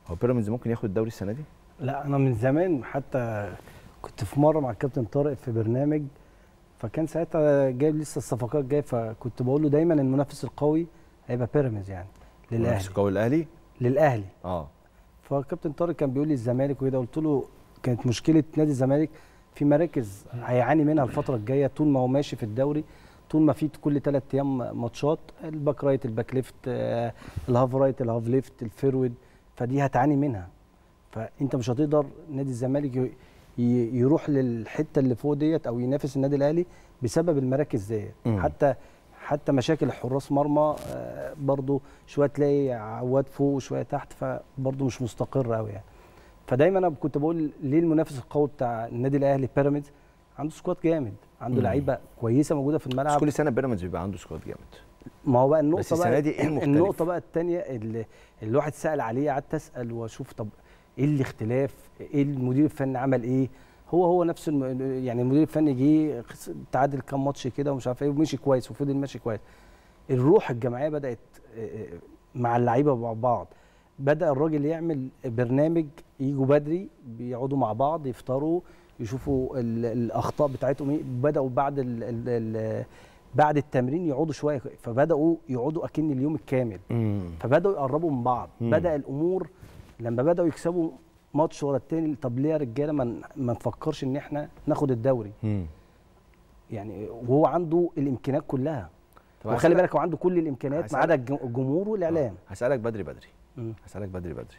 هو بيراميدز ممكن ياخد الدوري السنه دي لا انا من زمان حتى كنت في مره مع الكابتن طارق في برنامج فكان ساعتها جايب لسه الصفقات جايه فكنت بقول له دايما المنافس القوي هيبقى بيراميدز يعني للاهلي منافس قوي الاهلي للاهلي اه فالكابتن طارق كان بيقول لي الزمالك وكده قلت له كانت مشكله نادي الزمالك في مراكز هيعاني منها الفتره الجايه طول ما هو ماشي في الدوري طول ما في كل ثلاث ايام ماتشات الباك رايت الباك ليفت آه، الهاف رايت الهاف ليفت الفيرود فدي هتعاني منها فانت مش هتقدر نادي الزمالك ي- ي- يروح للحته اللي فوق ديت او ينافس النادي الاهلي بسبب المراكز ديت مم. حتى حتى مشاكل حراس مرمى آه، برضو شويه تلاقي عواد فوق وشويه تحت فبرضو مش مستقر قوي يعني فدايما انا كنت بقول ليه المنافس القوي بتاع النادي الاهلي بيراميدز عنده سكواد جامد عنده مم. لعيبه كويسه موجوده في بس الملعب كل سنه بيراميدز بيبقى عنده سكواد جامد ما هو بقى النقطه بس السنة بقى دي إيه المختلف؟ النقطه بقى الثانيه اللي اللي الواحد سال عليه قعدت اسال واشوف طب ايه الاختلاف ايه المدير الفني عمل ايه هو هو نفس الم... يعني المدير الفني جه خس- تعادل كام ماتش كده ومش عارف ايه ومشي كويس وفضل ماشي كويس الروح الجماعيه بدات آه، آه، مع اللعيبه مع بعض بدا الراجل يعمل برنامج يجوا بدري بيقعدوا مع بعض يفطروا يشوفوا ال- الاخطاء بتاعتهم ايه بداوا بعد ال ال ال بعد التمرين يقعدوا شويه فبداوا يقعدوا اكن اليوم الكامل فبداوا يقربوا من بعض مم. بدا الامور لما بداوا يكسبوا ماتش ورا التاني طب ليه يا رجاله ما ن- ما نفكرش ان احنا ناخد الدوري مم. يعني وهو عنده الامكانيات كلها طب وخلي هسألك- بالك هو عنده كل الامكانيات ما عدا هسألك- الج- الجمهور والاعلام آه. هسألك بدري بدري مم. هسألك بدري بدري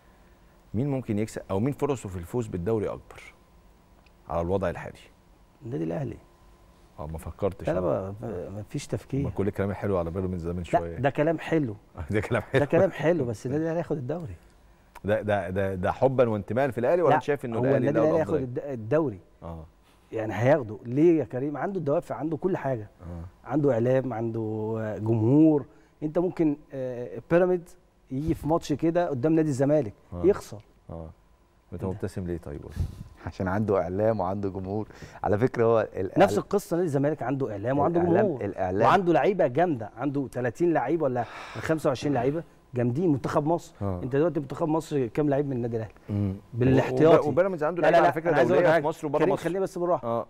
مين ممكن يكسب او مين فرصه في الفوز بالدوري اكبر على الوضع الحالي النادي الاهلي اه ما فكرتش لا لا أنا. ما ما فيش ما تفكير كل الكلام الحلو على بيراميدز ده من لا شويه ده كلام حلو ده كلام حلو ده كلام حلو بس النادي الاهلي هياخد الدوري ده ده ده, ده حبا وانتماء في الاهلي ولا لا انت شايف انه هو الاهلي النادي ده الاهلي هياخد الافضل الد- الدوري اه يعني هياخده ليه يا كريم عنده الدوافع عنده كل حاجه اه عنده اعلام عنده آه، جمهور انت ممكن آه، بيراميدز يجي في ماتش كده قدام نادي الزمالك آه. يخسر اه انت مبتسم ليه طيب قول عشان عنده اعلام وعنده جمهور على فكره هو الإعلام- نفس القصه نادي الزمالك عنده اعلام وعنده الإعلام- جمهور الإعلام. وعنده لعيبه جامده عنده 30 لعيب ولا 25 لعيبه جامدين منتخب مصر آه. انت دلوقتي منتخب مصر كام لعيب من النادي الاهلي مم. بالاحتياطي. وبيراميدز عنده لا لعيبه لا على لا فكره أنا عايز أقول لك دوليه حاجة. في مصر وبره كريم مصر خليني بس بالراحه اه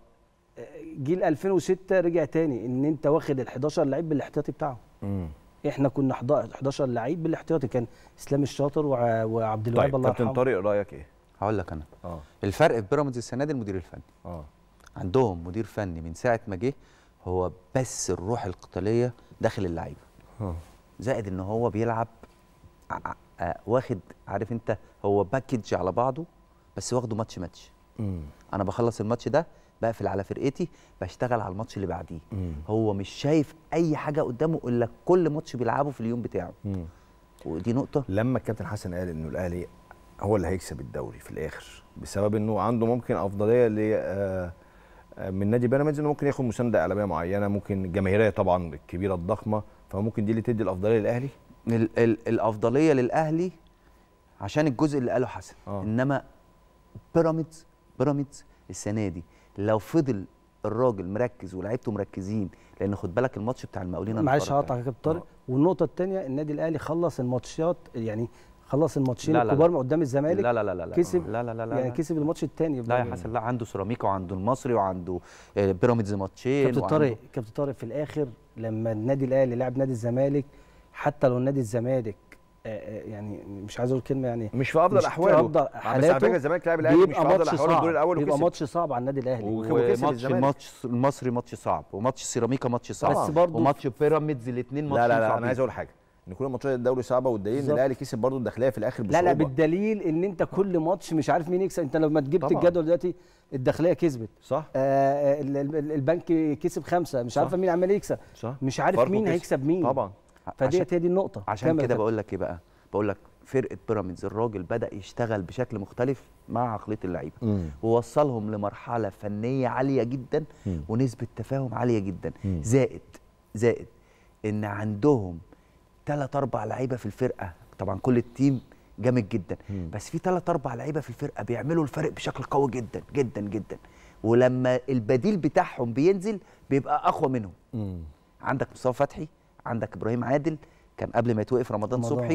جيل 2006 رجع تاني ان انت واخد ال 11 لعيب بالاحتياطي بتاعه مم. احنا كنا 11 لعيب بالاحتياطي كان اسلام الشاطر وع- وعبد الوهاب طيب الله كابتن يرحمه طارق رايك ايه هقول لك انا اه الفرق في بيراميدز السنه دي المدير الفني اه عندهم مدير فني من ساعه ما جه هو بس الروح القتاليه داخل اللعيبه اه زائد ان هو بيلعب ع- ع- آه، واخد عارف انت هو باكج على بعضه بس واخده ماتش ماتش مم. انا بخلص الماتش ده بقفل على فرقتي بشتغل على الماتش اللي بعديه مم. هو مش شايف اي حاجه قدامه الا كل ماتش بيلعبه في اليوم بتاعه مم. ودي نقطه لما الكابتن حسن قال انه الاهلي هو اللي هيكسب الدوري في الاخر بسبب انه عنده ممكن افضليه ل آه، آه، من نادي بيراميدز انه ممكن ياخد مسانده اعلاميه معينه ممكن الجماهيريه طبعا الكبيره الضخمه فممكن دي اللي تدي الافضليه للاهلي ال ال الافضليه للاهلي عشان الجزء اللي قاله حسن آه. انما بيراميدز بيراميدز السنه دي لو فضل الراجل مركز ولاعيبته مركزين لان خد بالك الماتش بتاع المقاولين أنا معلش اتفرجت هقطع يا عليه. كابتن طارق والنقطه الثانيه النادي الاهلي خلص الماتشات يعني خلص الماتشين لا لا الكبار لا. من قدام الزمالك لا لا لا لا لا كسب لا لا لا لا يعني لا. كسب الماتش الثاني لا يا حسن لا عنده سيراميكا وعنده المصري وعنده آه، بيراميدز ماتشين كابتن وعنده- طارق كابتن طارق في الاخر لما النادي الاهلي لعب نادي الزمالك حتى لو نادي الزمالك آه، آه، يعني مش عايز اقول كلمه يعني مش في افضل مش في احواله أفضل بس على حالاته فكره الزمالك لاعب الاهلي مش بيبقى في افضل ماتش احواله الدور صعب الاول بيبقى وكسب ماتش صعب على النادي الاهلي و- وكسب وماتش الزمالك. الماتش المصري ماتش صعب وماتش سيراميكا ماتش صعب بس برضه وماتش بيراميدز الاثنين ماتش لا لا لا انا عايز اقول حاجه ان كل ماتشات الدوري صعبه والدليل ان بالظبط. الاهلي كسب برضه الداخليه في الاخر لا بصعوبه لا بالدليل ان انت كل ماتش مش عارف مين يكسب انت لما جبت طبعاً. الجدول دلوقتي الداخليه كسبت صح آه ال- ال- البنك كسب خمسه مش صح. عارفه مين عمال يكسب صح مش عارف فرق مين وكسب. هيكسب مين طبعا فديت هي دي النقطه عشان كمل يا كده كابتن. بقول لك ايه بقى بقول لك فرقه بيراميدز الراجل بدا يشتغل بشكل مختلف مع عقليه اللعيبه مم. ووصلهم لمرحله فنيه عاليه جدا مم. ونسبه تفاهم عاليه جدا مم. زائد زائد ان عندهم ثلاث اربع لعيبه في الفرقه طبعا كل التيم جامد جدا مم. بس في ثلاث اربع لعيبه في الفرقه بيعملوا الفرق بشكل قوي جدا جدا جدا ولما البديل بتاعهم بينزل بيبقى اقوى منهم مم. عندك مصطفى فتحي عندك ابراهيم عادل كان قبل ما يتوقف رمضان رمضان. صبحي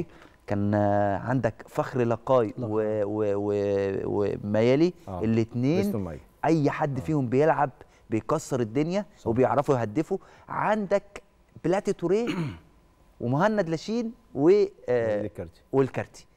كان آه، عندك فخر لقاي لقاي. و- و- و- وميالي آه. الاثنين بيستون ماي اي حد فيهم بيلعب بيكسر الدنيا صح. وبيعرفوا يهدفوا عندك بلاتي توريه ومهند لاشين و آه، الكارتي والكارتي